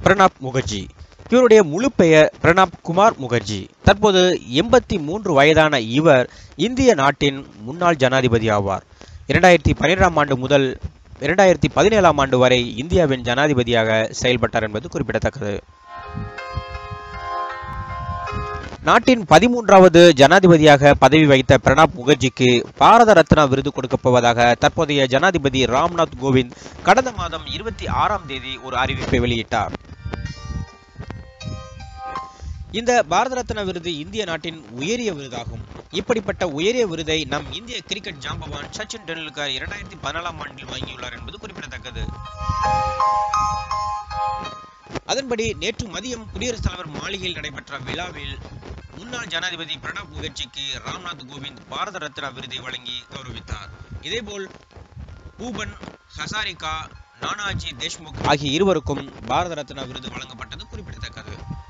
பிரணாப் முகர்ஜி இவருடைய முழு பெயர் பிரணாப் குமார் முகர்ஜி தற்போது எண்பத்தி மூன்று வயதான இவர் இந்திய நாட்டின் முன்னாள் ஜனாதிபதி ஆவார் இரண்டாயிரத்தி பன்னிரெண்டாம் ஆண்டு முதல் இரண்டாயிரத்தி பதினேழாம் ஆண்டு வரை இந்தியாவின் ஜனாதிபதியாக செயல்பட்டார் என்பது குறிப்பிடத்தக்கது நாட்டின் பதிமூன்றாவது ஜனாதிபதியாக பதவி வகித்த பிரணாப் முகர்ஜிக்கு பாரத ரத்னா விருது கொடுக்கப் போவதாக தற்போதைய ஜனாதிபதி ராம்நாத் கோவிந்த் கடந்த மாதம் இருபத்தி ஆறாம் தேதி ஒரு அறிவிப்பை வெளியிட்டார் இந்த பாரத ரத்னா விருது இந்திய நாட்டின் உயரிய விருதாகும் இப்படிப்பட்ட உயரிய விருதை நம் இந்திய கிரிக்கெட் ஜாம்பவான் சச்சின் டெண்டுல்கர் இரண்டாயிரத்தி பதினாலாம் ஆண்டில் வாங்கியுள்ளார் என்பது குறிப்பிடத்தக்கது அதன்படி நேற்று மதியம் குடியரசுத் தலைவர் மாளிகையில் நடைபெற்ற விழாவில் முன்னாள் ஜனாதிபதி பிரணாப் முகர்ஜிக்கு ராம்நாத் கோவிந்த் பாரத ரத்னா விருதை வழங்கி கௌரவித்தார் இதேபோல் பூபன் ஹசாரிகா நானாஜி தேஷ்முக் ஆகிய இருவருக்கும் பாரத ரத்னா விருது வழங்கப்பட்டது குறிப்பிடத்தக்கது